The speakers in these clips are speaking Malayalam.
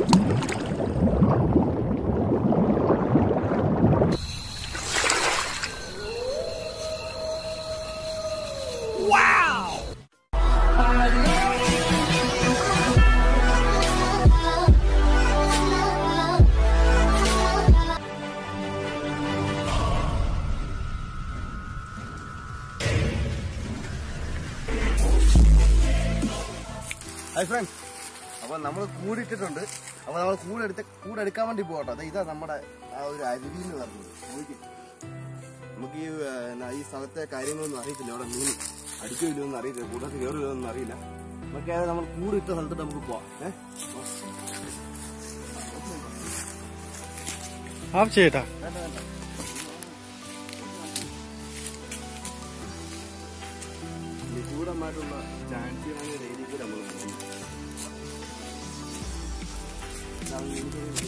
ഹായ് ഫ്രണ്ട്സ് അപ്പോൾ നമ്മൾ കൂടിയിട്ടിട്ടുണ്ട് അപ്പോൾ നമ്മൾ കൂടെടുത്ത് കൂടെടുക്കാൻ വേണ്ടി പോകട്ടോ അതെ ഇതാ നമ്മുടെ ആ ഒരു അരുവി എന്ന് പറഞ്ഞത് നോക്കി നമുക്ക് ഈ ആ, എന്നാ, ഈ സ്ഥലത്തെ കാര്യങ്ങളൊന്നും അറിയത്തില്ല അവിടെ മീൻ അടിക്കില്ലോ എന്ന് അറിയില്ല കൂടത്ത് കയറില്ലോ ഒന്നും അറിയില്ല നമുക്ക് ഏതായാലും നമ്മൾ കൂടിട്ട സ്ഥലത്ത് നമുക്ക് പോവാം ഏഹ് ഓഫ് ചെയ്യട്ടാ വേണ്ട വേണ്ട നിഗൂഢമായിട്ടുള്ള ചാൻസുകളാണ് രീതിയിൽ കൂടെ നമ്മൾ പോകുന്നത് ഇതാണ് എനിക്ക്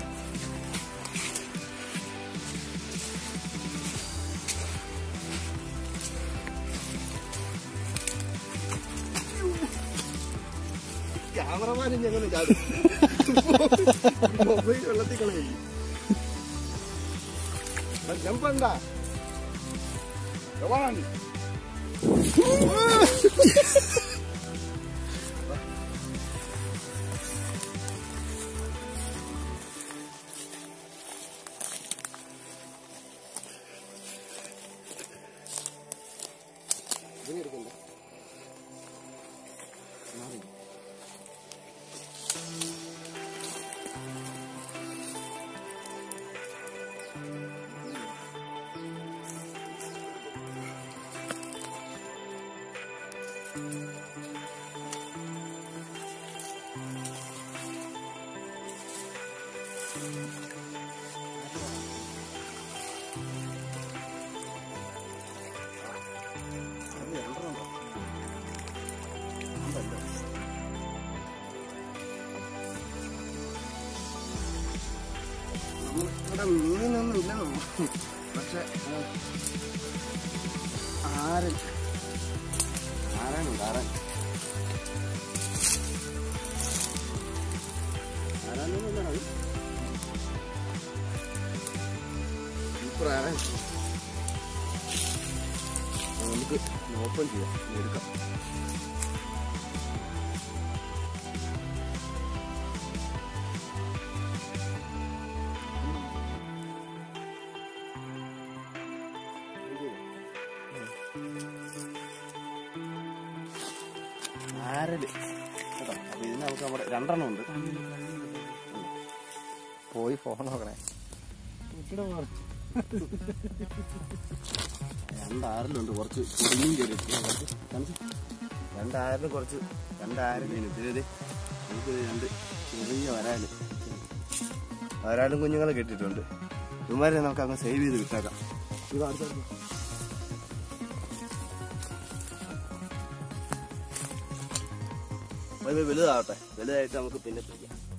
ക്യാമറമാനും ഞങ്ങൾ ചാടും മൊബൈൽ വെള്ളത്തിൽ കളയും ജമ്പണ്ട Come on. ഇതിനെ എടുക്കണ്ട മാറി. അത് രണ്ടെണ്ണം ഉണ്ടോ? ഉണ്ടല്ലോ. നമ്മൾ ഇവിടെ മീനൊന്നും ഇല്ല നമ്മ- പക്ഷെ ആ, ആരൻ ആരാനുണ്ട് ആരാൻ ആരാനൊന്നുമില്ല അത് സൂപ്പർ ആരാൻ ആ, നമുക്ക് ഓപ്പൺ ചെയ്യാം ഇനി എടുക്കാം ആരല് കേട്ടോ അപ്പൊ ഇതിന് നമുക്ക് നമ്മുടെ രണ്ടെണ്ണം ഉണ്ട് പോയി ഫോൺ നോക്കണേ രണ്ടാറിലുണ്ട് കുറച്ച് പൊടിയും കയറി രണ്ടാറിലും കുറച്ച് രണ്ടാറിലും ഇത് നമുക്ക് രണ്ട് ചെറിയ വരാല് വരാലും കുഞ്ഞുങ്ങളെ കെട്ടിയിട്ടുണ്ട് ഇവന്മാരെ നമുക്ക് അങ്ങ് സേവ് ചെയ്ത് വിട്ടേക്കാം ഇത് അടുത്തടുത്ത് അപ്പൊ ഇത് വലുതാവട്ടെ വലുതായിട്ട് നമുക്ക് പിന്നെ പിടിക്കാം